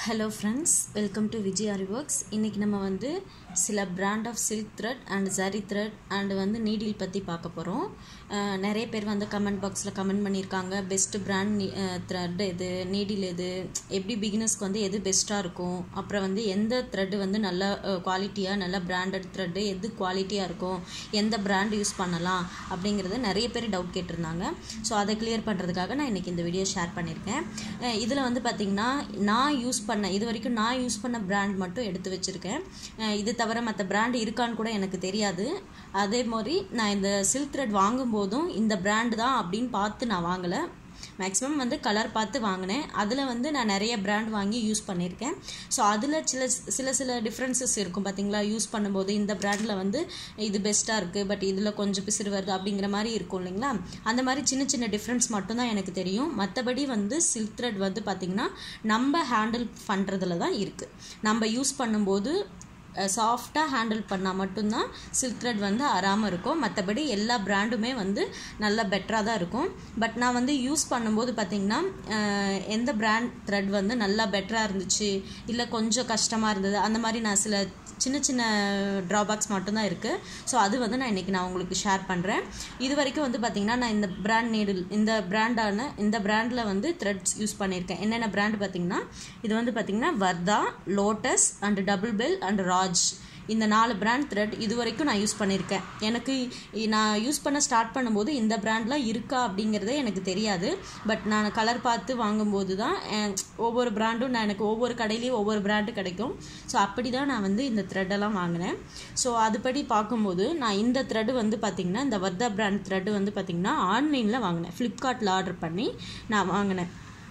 hello friends welcome to Vijay Aari works இன்றைக்கி நம்ம வந்து சில brand of silk thread and zari thread and வந்து நீடில் பற்றி பார்க்க போகிறோம் நிறைய பேர் வந்து கமெண்ட் பாக்ஸில் கமெண்ட் பண்ணியிருக்காங்க பெஸ்ட்டு பிராண்ட் த்ரெட் எது நீடில் எது எப்படி பிகினர்ஸ்க்கு வந்து எது பெஸ்ட்டாக இருக்கும் அப்புறம் வந்து எந்த த்ரெட்டு வந்து நல்ல குவாலிட்டியாக நல்ல பிராண்டட் த்ரெட்டு எது குவாலிட்டியாக இருக்கும் எந்த பிராண்ட் யூஸ் பண்ணலாம் அப்படிங்கிறது நிறைய பேர் டவுட் கேட்டிருந்தாங்க ஸோ அதை கிளியர் பண்ணுறதுக்காக நான் இன்றைக்கி இந்த வீடியோ ஷேர் பண்ணியிருக்கேன் இதில் வந்து பார்த்திங்கன்னா நான் யூஸ் பண்ண இது வரைக்கும் நான் யூஸ் பண்ண பிராண்ட் மட்டும் எடுத்து வச்சுருக்கேன் இது தவிர மற்ற பிராண்ட் இருக்கான்னு கூட எனக்கு தெரியாது அதே மாதிரி நான் இந்த சில்க் த்ரெட் வாங்கும்போதும் இந்த பிராண்டு தான் அப்படின்னு பார்த்து நான் வாங்கலை மேக்ஸிமம் வந்து கலர் பார்த்து வாங்கினேன் அதில் வந்து நான் நிறைய பிராண்ட் வாங்கி யூஸ் பண்ணியிருக்கேன் ஸோ அதில் சில சில சில டிஃப்ரென்சஸ் இருக்கும் பார்த்தீங்களா யூஸ் பண்ணும்போது இந்த பிராண்டில் வந்து இது பெஸ்ட்டாக இருக்குது பட் இதில் கொஞ்சம் பிசிறு வருது அப்படிங்கிற மாதிரி இருக்கும் இல்லைங்களா அந்த மாதிரி சின்ன சின்ன டிஃப்ரென்ஸ் மட்டும்தான் எனக்கு தெரியும் மற்றபடி வந்து சில்க் த்ரெட் வந்து பார்த்திங்கன்னா நம்ம ஹேண்டில் பண்ணுறதுல தான் இருக்குது நம்ம யூஸ் பண்ணும்போது சாஃப்டாக ஹேண்டில் பண்ணால் மட்டும்தான் சில்க் த்ரெட் வந்து அறாமல் இருக்கும் மற்றபடி எல்லா பிராண்டுமே வந்து நல்லா பெட்டராக தான் இருக்கும் பட் நான் வந்து யூஸ் பண்ணும்போது பார்த்திங்கன்னா எந்த பிராண்ட் த்ரெட் வந்து நல்லா பெட்டராக இருந்துச்சு இல்லை கொஞ்சம் கஷ்டமாக இருந்தது அந்த மாதிரி நான் சில சின்ன சின்ன ட்ராபேக்ஸ் மட்டும்தான் இருக்குது ஸோ அது வந்து நான் இன்றைக்கி நான் உங்களுக்கு ஷேர் பண்ணுறேன் இது வரைக்கும் வந்து பார்த்திங்கன்னா நான் இந்த பிராண்ட் நீடில் இந்த பிராண்டான இந்த பிராண்டில் வந்து த்ரெட்ஸ் யூஸ் பண்ணியிருக்கேன் என்னென்ன பிராண்ட் பார்த்திங்கன்னா இது வந்து பார்த்திங்கன்னா Vardha lotus and double bell and Raj இந்த நாலு பிராண்ட் த்ரெட் இது வரைக்கும் நான் யூஸ் பண்ணியிருக்கேன் எனக்கு நான் யூஸ் பண்ண ஸ்டார்ட் பண்ணும்போது இந்த பிராண்ட்லாம் இருக்கா அப்படிங்கிறதே எனக்கு தெரியாது பட் நான் கலர் பார்த்து வாங்கும்போது தான் ஒவ்வொரு பிராண்டும் நான் எனக்கு ஒவ்வொரு கடையிலையும் ஒவ்வொரு பிராண்டு கிடைக்கும் ஸோ அப்படி தான் நான் வந்து இந்த த்ரெட்டெல்லாம் வாங்கினேன் ஸோ அதுபடி பார்க்கும்போது நான் இந்த த்ரெட்டு வந்து பார்த்திங்கன்னா இந்த வர்தா பிராண்ட் த்ரெட்டு வந்து பார்த்திங்கன்னா ஆன்லைனில் வாங்கினேன் ஃப்ளிப்கார்ட்டில் ஆர்டர் பண்ணி நான் வாங்கினேன்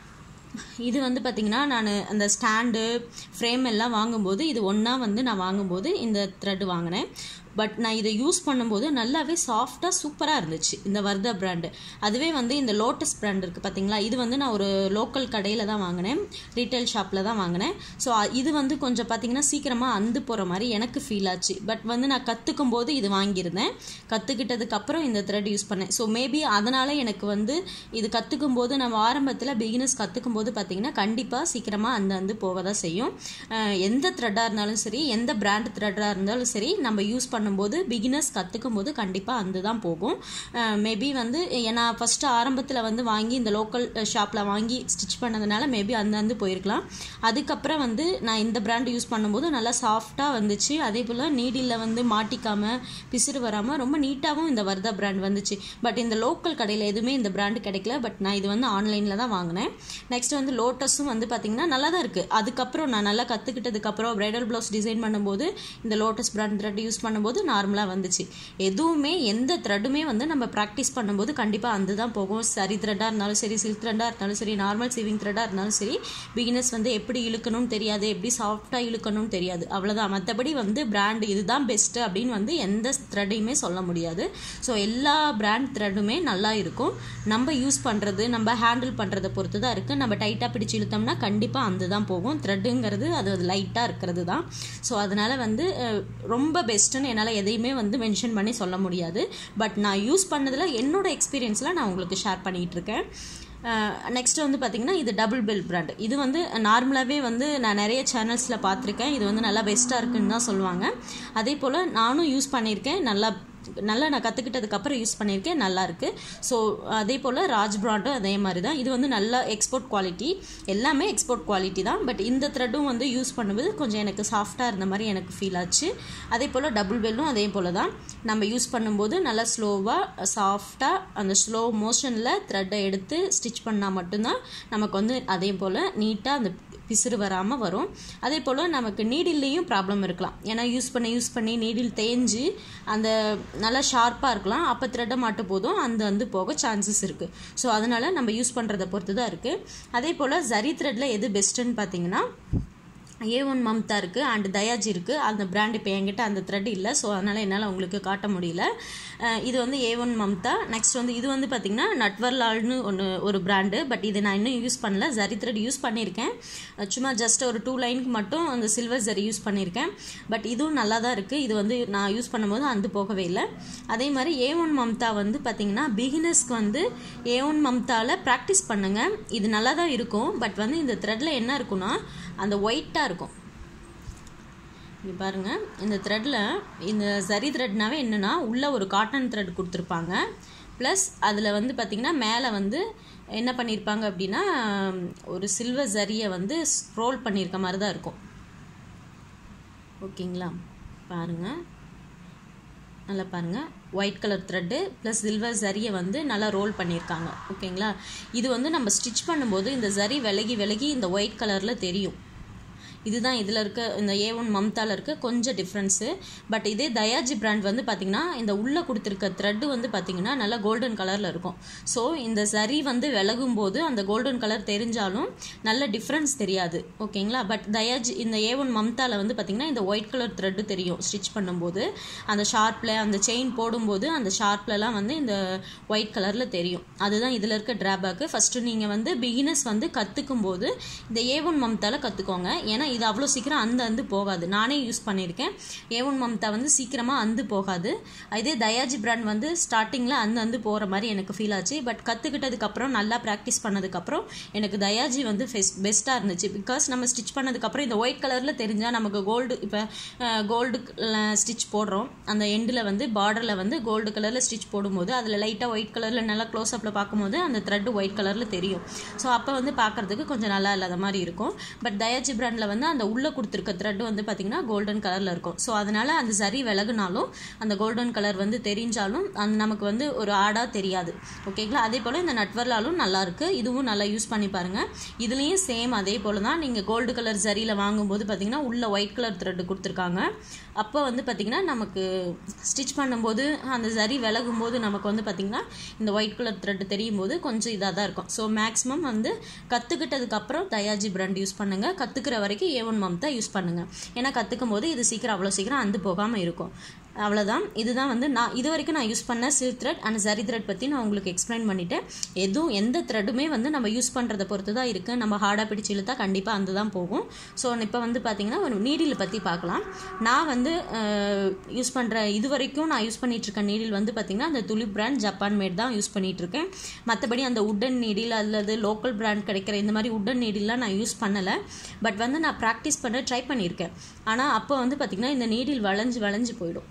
இது வந்து பார்த்திங்கன்னா நான் அந்த ஸ்டாண்டு ஃப்ரேம் எல்லாம் வாங்கும்போது இது ஒன்றா வந்து நான் வாங்கும்போது இந்த த்ரெட் வாங்கினேன் பட் நான் இதை யூஸ் பண்ணும்போது நல்லாவே சாஃப்டாக சூப்பராக இருந்துச்சு இந்த வர்தா பிராண்டு அதுவே வந்து இந்த லோட்டஸ் பிராண்ட் இருக்குது பார்த்தீங்களா இது வந்து நான் ஒரு லோக்கல் கடையில் தான் வாங்கினேன் ரீட்டைல் ஷாப்பில் தான் வாங்கினேன் ஸோ இது வந்து கொஞ்சம் பார்த்திங்கன்னா சீக்கிரமாக அந்து போகிற மாதிரி எனக்கு ஃபீல் ஆச்சு பட் வந்து நான் கற்றுக்கும் போது இது வாங்கியிருந்தேன் கற்றுக்கிட்டதுக்கப்புறம் இந்த த்ரெட் யூஸ் பண்ணேன் ஸோ மேபி அதனால் எனக்கு வந்து இது கற்றுக்கும் போது நம்ம ஆரம்பத்தில் பிகினர்ஸ் கற்றுக்கும் போது பார்த்திங்கன்னா கண்டிப்பாக சீக்கிரமாக அந்த வந்து போக தான் செய்யும் எந்த த்ரெட்டாக இருந்தாலும் சரி எந்த பிராண்ட் த்ரெட்டாக இருந்தாலும் சரி நம்ம யூஸ் பண்ண பண்ணும்போது பிகினர்ஸ் கற்றுக்கும் போது கண்டிப்பாக அந்த தான் போகும் மேபி வந்து நான் ஃபஸ்ட்டு ஆரம்பத்தில் வந்து வாங்கி இந்த லோக்கல் ஷாப்பில் வாங்கி ஸ்டிச் பண்ணதுனால மேபி அந்த வந்து போயிருக்கலாம் அதுக்கப்புறம் வந்து நான் இந்த பிராண்ட் யூஸ் பண்ணும்போது நல்லா சாஃப்டாக வந்துச்சு அதே போல் நீடில் வந்து மாட்டிக்காமல் பிசிறு வராமல் ரொம்ப நீட்டாகவும் இந்த வர்தா பிராண்ட் வந்துச்சு பட் இந்த லோக்கல் கடையில் எதுவுமே இந்த பிராண்டு கிடைக்கல பட் நான் இது வந்து ஆன்லைனில் தான் வாங்கினேன் நெக்ஸ்ட் வந்து லோட்டஸும் வந்து பார்த்திங்கன்னா நல்லா தான் இருக்குது அதுக்கப்புறம் நான் நல்லா கற்றுக்கிட்டதுக்கப்புறம் ப்ரைடல் ப்ளவுஸ் டிசைன் பண்ணும்போது இந்த லோட்டஸ் பிராண்ட் த்ரெட் யூஸ் பண்ணும்போது நார்மலாக வந்துச்சு எதுவுமே எந்த த்ரெட்டுமே வந்து நம்ம ப்ராக்டிஸ் பண்ணும்போது கண்டிப்பாக அந்த தான் போகும் சரி த்ரெட்டாக இருந்தாலும் சரி சில்க் த்ரெட்டாக இருந்தாலும் சரி நார்மல் சிவிங் த்ரெட்டாக இருந்தாலும் சரி பிகினர்ஸ் வந்து எப்படி இழுக்கணும்னு தெரியாது எப்படி சாஃப்டாக இழுக்கணும்னு தெரியாது அவ்வளோதான் மற்றபடி வந்து பிராண்ட் இதுதான் பெஸ்ட்டு அப்படின்னு வந்து எந்த த்ரெட்டையுமே சொல்ல முடியாது ஸோ எல்லா பிராண்ட் த்ரெட்டுமே நல்லா இருக்கும் நம்ம யூஸ் பண்ணுறது நம்ம ஹேண்டில் பண்ணுறதை பொறுத்து தான் இருக்குது நம்ம டைட்டாக பிடிச்சி இழுத்தோம்னா கண்டிப்பாக அந்த தான் போகும் த்ரெட்டுங்கிறது அது லைட்டாக இருக்கிறது தான் ஸோ அதனால் வந்து ரொம்ப பெஸ்ட்டுன்னு என்னால் எதையுமே வந்து மென்ஷன் பண்ணி சொல்ல முடியாது பட் நான் யூஸ் பண்ணதில் என்னோட எக்ஸ்பீரியன்ஸில் நான் உங்களுக்கு ஷேர் பண்ணிகிட்டு இருக்கேன் நெக்ஸ்ட் வந்து பார்த்திங்கன்னா இது டபுள் பெல் பிராண்ட் இது வந்து நார்மலாகவே வந்து நான் நிறைய சேனல்ஸில் பார்த்துருக்கேன் இது வந்து நல்லா பெஸ்ட்டாக இருக்குன்னு தான் சொல்லுவாங்க அதே போல் நானும் யூஸ் பண்ணியிருக்கேன் நல்லா நல்லா நான் கற்றுக்கிட்டதுக்கப்புறம் யூஸ் பண்ணியிருக்கேன் நல்லாயிருக்கு ஸோ அதே போல் ராஜ் ப்ராண்டும் அதே மாதிரி தான் இது வந்து நல்ல எக்ஸ்போர்ட் குவாலிட்டி எல்லாமே எக்ஸ்போர்ட் குவாலிட்டி தான் பட் இந்த த்ரெட்டும் வந்து யூஸ் பண்ணும்போது கொஞ்சம் எனக்கு சாஃப்டாக இருந்த மாதிரி எனக்கு ஃபீல் ஆச்சு அதே போல் டபுள் பெல்லும் அதே போல் தான் நம்ம யூஸ் பண்ணும்போது நல்லா ஸ்லோவாக சாஃப்டாக அந்த ஸ்லோ மோஷனில் த்ரெட்டை எடுத்து ஸ்டிச் பண்ணால் மட்டும்தான் நமக்கு வந்து அதே போல் நீட்டாக அந்த பிசுறு வராமல் வரும் அதே போல் நமக்கு நீடில்லையும் ப்ராப்ளம் இருக்கலாம் ஏன்னா யூஸ் பண்ணி யூஸ் பண்ணி நீடில் தேஞ்சு அந்த நல்லா ஷார்ப்பாக இருக்கலாம் அப்போ த்ரெட்டை மாட்ட போதும் அந்த வந்து போக சான்சஸ் இருக்குது ஸோ அதனால் நம்ம யூஸ் பண்ணுறதை பொறுத்து தான் இருக்குது அதே போல் ஜரி த்ரெட்டில் எது பெஸ்ட்டுன்னு பார்த்தீங்கன்னா ஏ ஒன் மம்தா இருக்குது அண்ட் தயாஜி இருக்குது அந்த பிராண்ட் இப்போ என்கிட்ட அந்த த்ரெட் இல்லை ஸோ அதனால் என்னால் உங்களுக்கு காட்ட முடியல அஹ் இது வந்து ஏ ஒன் மம்தா நெக்ஸ்ட் வந்து இது வந்து பார்த்திங்கன்னா நட்வர்லால்னு ஒன்று ஒரு பிராண்டு பட் இது நான் இன்னும் யூஸ் பண்ணல ஜரி த்ரெட் யூஸ் பண்ணியிருக்கேன் அஹ் சும்மா ஜஸ்ட் ஒரு டூ லைனுக்கு மட்டும் அந்த சில்வர் ஜரி யூஸ் பண்ணியிருக்கேன் பட் இதுவும் நல்லா தான் இருக்குது இது வந்து நான் யூஸ் பண்ணும்போது அந்த போகவே இல்லை அதே மாதிரி ஏ ஒன் மம்தா வந்து பார்த்திங்கன்னா பிகினர்ஸ்க்கு வந்து ஏ ஒன் மம்தாவில் ப்ராக்டிஸ் பண்ணுங்கள் இது நல்லா தான் இருக்கும் பட் வந்து இந்த த்ரெட்டில் என்ன இருக்குன்னா அந்த ஒயிட்டாக இருக்கும் இங்கே பாருங்கள் இந்த த்ரெட்டில் இந்த சரி த்ரெட்னாவே என்னென்னா உள்ளே ஒரு காட்டன் த்ரெட் கொடுத்துருப்பாங்க ப்ளஸ் அதில் வந்து பார்த்திங்கன்னா மேலே வந்து என்ன பண்ணியிருப்பாங்க அப்படின்னா ஒரு சில்வர் ஜரியை வந்து ஸ்க்ரோல் பண்ணியிருக்க மாதிரி தான் இருக்கும் ஓகேங்களா பாருங்கள் நல்லா பாருங்கள் white colour thread plus silver ஜரியை வந்து நல்லா ரோல் பண்ணியிருக்காங்க ஓகேங்களா இது வந்து நம்ம ஸ்டிச் பண்ணும்போது இந்த ஜரி விலகி விலகி இந்த ஒயிட் கலரில் தெரியும் இதுதான் இதில் இருக்க இந்த ஏ ஒன் மம்தாவில் இருக்க கொஞ்சம் டிஃப்ரென்ஸு பட் இதே தயாஜி பிராண்ட் வந்து பார்த்திங்கன்னா இந்த உள்ளே கொடுத்துருக்க த்ரெட்டு வந்து பார்த்திங்கன்னா நல்லா கோல்டன் கலரில் இருக்கும் ஸோ இந்த சரி வந்து விலகும் போது அந்த கோல்டன் கலர் தெரிஞ்சாலும் நல்ல டிஃப்ரென்ஸ் தெரியாது ஓகேங்களா பட் தயாஜி இந்த ஏ ஒன் மம்தாவில் வந்து பார்த்திங்கன்னா இந்த ஒயிட் கலர் த்ரெட்டு தெரியும் ஸ்டிச் பண்ணும்போது அந்த ஷார்ப்பில் அந்த செயின் போடும்போது அந்த ஷார்ப்லலாம் வந்து இந்த ஒயிட் கலரில் தெரியும் அதுதான் இதில் இருக்க ட்ராபேக்கு ஃபஸ்ட்டு நீங்கள் வந்து பிகினர்ஸ் வந்து கற்றுக்கும் போது இந்த ஏ ஒன் மம்தாவில் கற்றுக்கோங்க ஏன்னா இது அவ்வளோ சீக்கிரம் அந்த அந்து போகாது நானே யூஸ் பண்ணியிருக்கேன் ஏ ஒன் மம்தா வந்து சீக்கிரமாக அந்து போகாது இதே தயாஜி பிராண்ட் வந்து ஸ்டார்டிங்கில் அந்த அந்து போகிற மாதிரி எனக்கு ஃபீல் ஆச்சு பட் கற்றுக்கிட்டதுக்கப்புறம் நல்லா ப்ராக்டிஸ் பண்ணதுக்கப்புறம் எனக்கு தயாஜி வந்து ஃபெஸ் பெஸ்ட்டாக இருந்துச்சு பிகாஸ் நம்ம ஸ்டிச் பண்ணதுக்கப்புறம் இந்த ஒயிட் கலரில் தெரிஞ்சால் நமக்கு கோல்டு இப்போ கோல்டு ஸ்டிச் போடுறோம் அந்த எண்டில் வந்து பார்டரில் வந்து கோல்டு கலரில் ஸ்டிச் போடும்போது அதில் லைட்டாக ஒயிட் கலரில் நல்லா க்ளோஸ் அப்பில் பார்க்கும்போது அந்த த்ரெட்டு ஒயிட் கலரில் தெரியும் ஸோ அப்போ வந்து பார்க்குறதுக்கு கொஞ்சம் நல்லா இல்லாத மாதிரி இருக்கும் பட் தயாஜி பிராண்டில் வந்து அந்த உள்ளே கொடுத்துருக்க த்ரெட் வந்து பார்த்திங்கன்னா கோல்டன் கலரில் இருக்கும் ஸோ அதனால் அந்த சரி விலகுனாலும் அந்த கோல்டன் கலர் வந்து தெரிஞ்சாலும் அந்த நமக்கு வந்து ஒரு ஆடாக தெரியாது ஓகேங்களா அதே போல் இந்த நட்வர்லாலும் நல்லாயிருக்கு இதுவும் நல்லா யூஸ் பண்ணி பாருங்கள் இதுலேயும் சேம் அதே போல் தான் நீங்கள் கோல்டு கலர் சரியில் வாங்கும்போது பார்த்திங்கன்னா உள்ள ஒயிட் கலர் த்ரெட்டு கொடுத்துருக்காங்க அப்போ வந்து பார்த்திங்கன்னா நமக்கு ஸ்டிச் பண்ணும்போது அந்த சரி விலகும் போது நமக்கு வந்து பார்த்திங்கன்னா இந்த ஒயிட் கலர் த்ரெட் தெரியும் போது கொஞ்சம் இதாக தான் இருக்கும் ஸோ மேக்ஸிமம் வந்து கற்றுக்கிட்டதுக்கப்புறம் தயாஜி பிராண்ட் யூஸ் பண்ணுங்கள் கற்றுக்கிற வரைக்கும் ஏ ஒன் மம் தான் யூஸ் பண்ணுங்கள் ஏன்னா கற்றுக்கும் போது இது சீக்கிரம் அவ்வளோ சீக்கிரம் அந்து போகாமல் இருக்கும் அவ்வளோதான் இதுதான் வந்து நான் இது வரைக்கும் நான் யூஸ் பண்ண silk thread and zari thread பற்றி நான் உங்களுக்கு எக்ஸ்பிளைன் பண்ணிட்டேன் எதுவும் எந்த த்ரெட்டுமே வந்து நம்ம யூஸ் பண்ணுறதை பொறுத்து தான் இருக்குது நம்ம ஹார்டாக பிடிச்சி இழுத்தா கண்டிப்பாக அந்த தான் போகும் ஸோ இப்போ வந்து பார்த்திங்கன்னா ஒரு நீடில் பற்றி பார்க்கலாம் நான் வந்து யூஸ் பண்ணுற இது வரைக்கும் நான் யூஸ் பண்ணிட்டு இருக்க நீடில் வந்து பார்த்திங்கன்னா அந்த துலிப் பிராண்ட் ஜப்பான் மேட் தான் யூஸ் பண்ணிட்டு இருக்கேன் மற்றபடி அந்த உட்டன் நீடில் அல்லது லோக்கல் பிராண்ட் கிடைக்கிற இந்த மாதிரி உட்டன் நீடில்லாம் நான் யூஸ் பண்ணலை பட் வந்து நான் ப்ராக்டிஸ் பண்ண ட்ரை பண்ணியிருக்கேன் ஆனால் அப்போ வந்து பார்த்திங்கன்னா இந்த நீடில் வளைஞ்சு வளைஞ்சு போயிடும்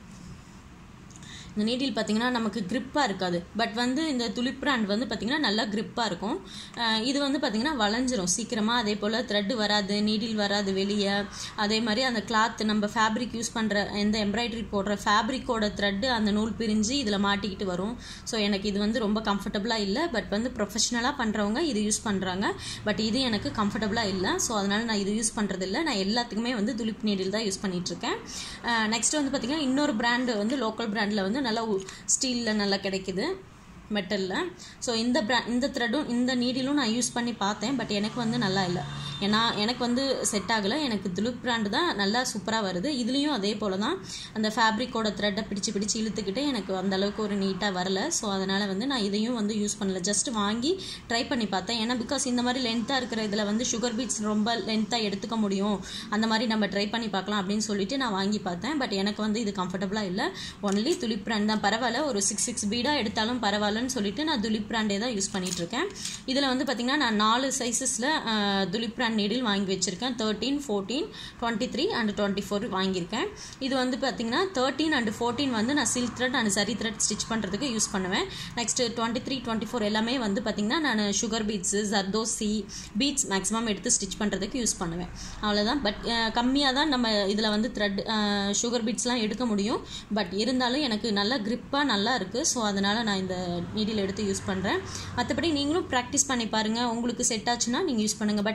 இந்த நீடில் பார்த்திங்கன்னா நமக்கு க்ரிப்பாக இருக்காது பட் வந்து இந்த துளிப் பிராண்ட் வந்து பார்த்திங்கன்னா நல்லா க்ரிப்பாக இருக்கும் இது வந்து பார்த்திங்கன்னா வளைஞ்சிரும் சீக்கிரமாக அதே போல் த்ரெட்டு வராது நீடில் வராது வெளியே அதே மாதிரி அந்த கிளாத் நம்ம ஃபேப்ரிக் யூஸ் பண்ணுற எந்த எம்ப்ராய்டரி போடுற ஃபேப்ரிக்கோட த்ரெட்டு அந்த நூல் பிரிஞ்சு இதில் மாட்டிக்கிட்டு வரும் ஸோ எனக்கு இது வந்து ரொம்ப கம்ஃபர்டபுளாக இல்லை பட் வந்து ப்ரொஃபஷ்னலாக பண்ணுறவங்க இது யூஸ் பண்ணுறாங்க பட் இது எனக்கு கம்ஃபர்டபுளாக இல்லை ஸோ அதனால் நான் இது யூஸ் பண்ணுறது இல்லை நான் எல்லாத்துக்குமே வந்து துளிப் நீடில் தான் யூஸ் பண்ணிகிட்ருக்கேன் நெக்ஸ்ட் வந்து பார்த்திங்கன்னா இன்னொரு பிராண்டு வந்து லோக்கல் பிராண்டில் வந்து நல்லா ஸ்டீலில் நல்லா கிடைக்குது மெட்டலில் ஸோ இந்த ப்ரா இந்த த்ரெட்டும் இந்த நீடிலும் நான் யூஸ் பண்ணி பார்த்தேன் பட் எனக்கு வந்து நல்லா இல்லை ஏன்னா எனக்கு வந்து செட் ஆகலை எனக்கு துலுப் பிராண்டு தான் நல்லா சூப்பராக வருது இதுலேயும் அதே போல் தான் அந்த ஃபேப்ரிக்கோட த்ரெட்டை பிடிச்சி பிடிச்சி இழுத்துக்கிட்டு எனக்கு அந்த அளவுக்கு ஒரு நீட்டாக வரல ஸோ அதனால் வந்து நான் இதையும் வந்து யூஸ் பண்ணல ஜஸ்ட் வாங்கி ட்ரை பண்ணி பார்த்தேன் ஏன்னா பிகாஸ் இந்த மாதிரி லென்த்தாக இருக்கிற இதில் வந்து சுகர் பீட்ஸ் ரொம்ப லென்த்தாக எடுத்துக்க முடியும் அந்த மாதிரி நம்ம ட்ரை பண்ணி பார்க்கலாம் அப்படின்னு சொல்லிட்டு நான் வாங்கி பார்த்தேன் பட் எனக்கு வந்து இது கம்ஃபர்டபுளாக இல்லை ஒன்லி துலிப் பிராண்ட் தான் பரவாயில்ல ஒரு சிக்ஸ் சிக்ஸ் பீடாக எடுத்தாலும் பரவாயில்லன்னு சொல்லிட்டு நான் துலிப் பிராண்டே தான் யூஸ் பண்ணிகிட்ருக்கேன் இதில் வந்து பார்த்திங்கன்னா நான் நாலு சைஸஸில் துலிப் பிராண்ட் நீடில் வாங்கி வச்சுருக்கேன் thirteen fourteen twenty three and twenty four வாங்கியிருக்கேன் இது வந்து பார்த்திங்கன்னா தேர்ட்டீன் அண்ட் ஃபோர்டீன் வந்து நான் silk thread and zari thread stitch பண்ணுறதுக்கு யூஸ் பண்ணுவேன் next twenty three twenty four எல்லாமே வந்து பார்த்திங்கன்னா நான் sugar beads zardozi beads maximum எடுத்து ஸ்டிச் பண்ணுறதுக்கு யூஸ் பண்ணுவேன் அவ்வளோதான் பட் கம்மியாக தான் நம்ம இதில் வந்து த்ரெட் சுகர் பீட்ஸ்லாம் எடுக்க முடியும் பட் இருந்தாலும் எனக்கு நல்லா க்ரிப்பாக நல்லா இருக்குது ஸோ அதனால் நான் இந்த நீடில் எடுத்து யூஸ் பண்ணுறேன் மற்றபடி நீங்களும் ப்ராக்டிஸ் பண்ணி பாருங்கள் உங்களுக்கு செட் ஆச்சுன்னா நீங்கள் யூஸ் பண்ணுங்கள் பட்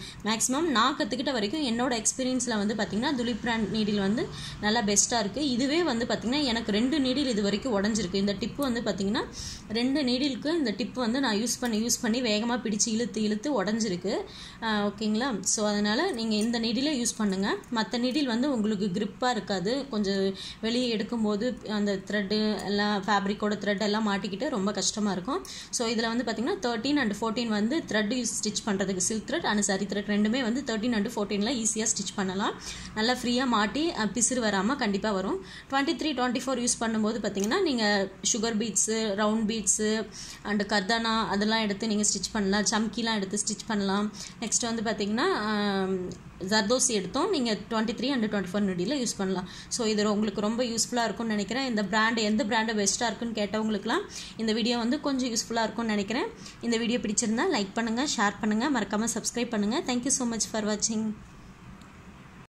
மேக்ஸிமம் நான் கற்றுக்கிட்ட வரைக்கும் என்னோட எக்ஸ்பீரியன்ஸில் வந்து பார்த்திங்கன்னா துலிப் பிராண்ட் நீடில் வந்து நல்லா பெஸ்ட்டாக இருக்குது இதுவே வந்து பார்த்திங்கன்னா எனக்கு ரெண்டு நீடில் இது வரைக்கும் உடஞ்சிருக்கு இந்த டிப்பு வந்து பார்த்திங்கன்னா ரெண்டு நீடிலுக்கு இந்த டிப்பு வந்து நான் யூஸ் பண்ணி யூஸ் பண்ணி வேகமாக பிடிச்சி இழுத்து இழுத்து உடஞ்சிருக்கு ஓகேங்களா ஸோ அதனால் நீங்கள் இந்த நீடிலே யூஸ் பண்ணுங்கள் மற்ற நீடில் வந்து உங்களுக்கு grip-ஆ இருக்காது கொஞ்சம் வெளியே எடுக்கும்போது அந்த த்ரெட்டு எல்லாம் ஃபேப்ரிக்கோட த்ரெட் எல்லாம் மாட்டிக்கிட்டு ரொம்ப கஷ்டமாக இருக்கும் ஸோ இதில் வந்து பார்த்திங்கன்னா தேர்ட்டீன் அண்ட் ஃபோர்டீன் வந்து த்ரெட் யூஸ் ஸ்டிச் பண்ணுறதுக்கு silk thread and zari thread ரெண்டுமே வந்து தேர்ட்டின் அண்ட் ஃபோர்டீனில் ஈஸியாக ஸ்டிச் பண்ணலாம் நல்லா ஃப்ரீயாக மாட்டி அஹ், பிசிறு வராமல் கண்டிப்பாக வரும் twenty three twenty four use பண்ணும்போது பார்த்தீங்கன்னா நீங்கள் sugar beads round beads and கர்தானா அதெல்லாம் எடுத்து நீங்கள் ஸ்டிச் பண்ணலாம் சம்கிலாம் எடுத்து ஸ்டிச் பண்ணலாம் நெக்ஸ்ட் வந்து பார்த்தீங்கன்னா ஜர்தோசி எடுத்தோம் நீங்கள் twenty three and twenty four நொடியில் யூஸ் பண்ணலாம் ஸோ இது உங்களுக்கு ரொம்ப யூஸ்ஃபுல்லாக இருக்கும்னு நினைக்கிறேன் இந்த பிராண்ட் எந்த பிராண்டு பெஸ்ட்டாக இருக்குன்னு கேட்டவங்களுக்குலாம் இந்த வீடியோ வந்து கொஞ்சம் யூஸ்ஃபுல்லாக இருக்கும்னு நினைக்கிறேன் இந்த வீடியோ பிடிச்சிருந்தா லைக் பண்ணுங்கள் ஷேர் பண்ணுங்கள் மறக்காமல் சப்ஸ்கிரைப் பண்ணுங்கள் தேங்க்யூ ஸோ மச் ஃபார் வாட்சிங்